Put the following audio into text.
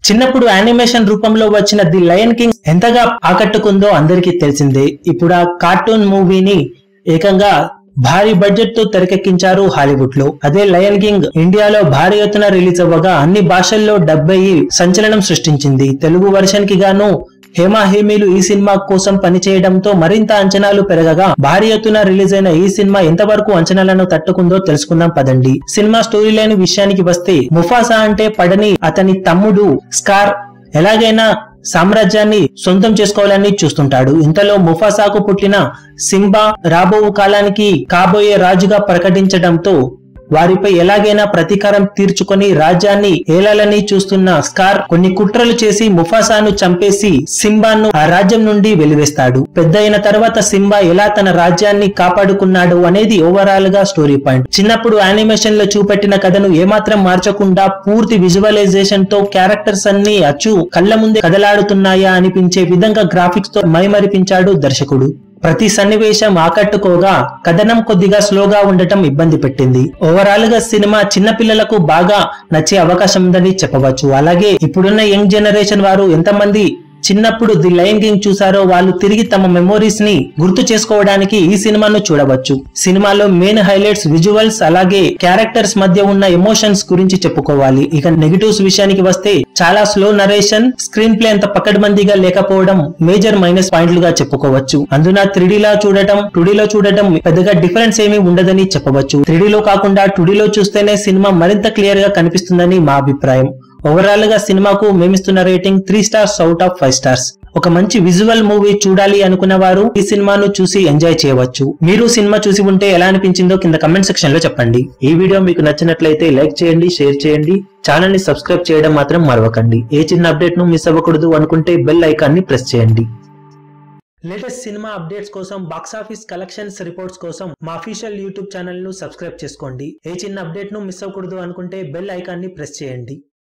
చిన్నప్పుడు యానిమేషన్ రూపంలో వచ్చిన ది లయన్ కింగ్ ఎంతగా ఆకట్టుకుందో అందరికీ తెలిసిందే ఇప్పుడు ఆ కార్టూన్ మూవీని ఏకంగా భారీ బడ్జెట్ తో తెరకెక్కించారు హాలీవుడ్ లో అదే లయన్ కింగ్ ఇండియాలో భారీ ఎత్తున రిలీజ్ అవ్వగా అన్ని భాషల్లో డబ్ అయ్యి సంచలనం సృష్టించింది తెలుగు వర్షన్ కి గాను హేమా హేమీలు ఈ సినిమా కోసం పనిచేయడంతో మరింత అంచనాలు పెరగగా భారీ ఎత్తున రిలీజ్ అయిన ఈ సినిమా ఎంతవరకు అంచనాలను తట్టుకుందో తెలుసుకుందాం పదండి సినిమా స్టోరీ లైన్ విషయానికి వస్తే ముఫాసా అంటే పడని అతని తమ్ముడు స్కార్ ఎలాగైనా సామ్రాజ్యాన్ని సొంతం చేసుకోవాలని చూస్తుంటాడు ఇంతలో ముఫాసాకు పుట్టిన సింబా రాబో కాలానికి కాబోయే రాజుగా ప్రకటించడంతో వారిపై ఎలాగైనా ప్రతీకారం తీర్చుకొని రాజ్యాన్ని ఏలాలని చూస్తున్న స్కార్ కొన్ని కుట్రలు చేసి ముఫాసాను చంపేసి సింబాను ఆ రాజ్యం నుండి వెలివేస్తాడు పెద్ద అయిన తర్వాత సింబా ఎలా తన రాజ్యాన్ని కాపాడుకున్నాడు అనేది ఓవరాల్ గా స్టోరీ పాయింట్ చిన్నప్పుడు యానిమేషన్ లో చూపెట్టిన కథను ఏమాత్రం మార్చకుండా పూర్తి విజువలైజేషన్ తో క్యారెక్టర్స్ అన్ని అచ్చు కళ్ళ ముందే కదలాడుతున్నాయా అనిపించే విధంగా గ్రాఫిక్స్ తో మైమరిపించాడు దర్శకుడు ప్రతి సన్నివేశం ఆకట్టుకోగా కథనం కొద్దిగా స్లోగా ఉండటం ఇబ్బంది పెట్టింది ఓవరాల్ గా సినిమా చిన్న పిల్లలకు బాగా నచ్చే అవకాశం ఉందని చెప్పవచ్చు అలాగే ఇప్పుడున్న యంగ్ జనరేషన్ వారు ఎంతమంది చిన్నప్పుడు ది లయన్ కింగ్ చూసారో వాళ్ళు తిరిగి తమ మెమోరీస్ ని గుర్తు చేసుకోవడానికి ఈ సినిమాను చూడవచ్చు సినిమాలో మెయిన్ హైలైట్స్ విజువల్స్ అలాగే క్యారెక్టర్స్ మధ్య ఉన్న ఎమోషన్స్ గురించి చెప్పుకోవాలి ఇక నెగిటివ్స్ విషయానికి వస్తే చాలా స్లో నరేషన్ స్క్రీన్ ప్లే అంత పకడ్బందీగా లేకపోవడం మేజర్ మైనస్ పాయింట్లుగా చెప్పుకోవచ్చు అందున త్రీడీలా చూడటం టూడీలో చూడటం పెద్దగా డిఫరెన్స్ ఏమీ ఉండదని చెప్పవచ్చు త్రీడీలో కాకుండా టూడీలో చూస్తేనే సినిమా మరింత క్లియర్ గా కనిపిస్తుందని మా అభిప్రాయం ఓవరాల్ గా సినిమాకు మేమిస్తున్న rating three stars out of five stars ఒక మంచి విజువల్ మూవీ చూడాలి అనుకున్న వారు ఈ సినిమాను చూసి ఎంజాయ్ చేయవచ్చు మీరు సినిమా చూసి ఉంటే ఎలా అనిపించిందో కింద కమెంట్ సెక్షన్ లో చెప్పండి ఈ వీడియో మీకు నచ్చినట్లయితే లైక్ చేయండి షేర్ చేయండి ఛానల్ ని సబ్స్క్రైబ్ చేయడం మాత్రం మరవకండి ఏ చిన్న అప్డేట్ ను మిస్ అవ్వకూడదు అనుకుంటే బెల్ ఐకాన్ ని ప్రెస్ చేయండి లేటెస్ట్ సినిమా అప్డేట్స్ కోసం బాక్సాఫీస్ కలెక్షన్స్ రిపోర్ట్స్ కోసం మా అఫీషియల్ యూట్యూబ్ ఛానల్ ను సబ్స్క్రైబ్ చేసుకోండి ఏ చిన్న అప్డేట్ ను మిస్ అవ్వకూడదు అనుకుంటే బెల్ ఐకాన్ ని ప్రెస్ చేయండి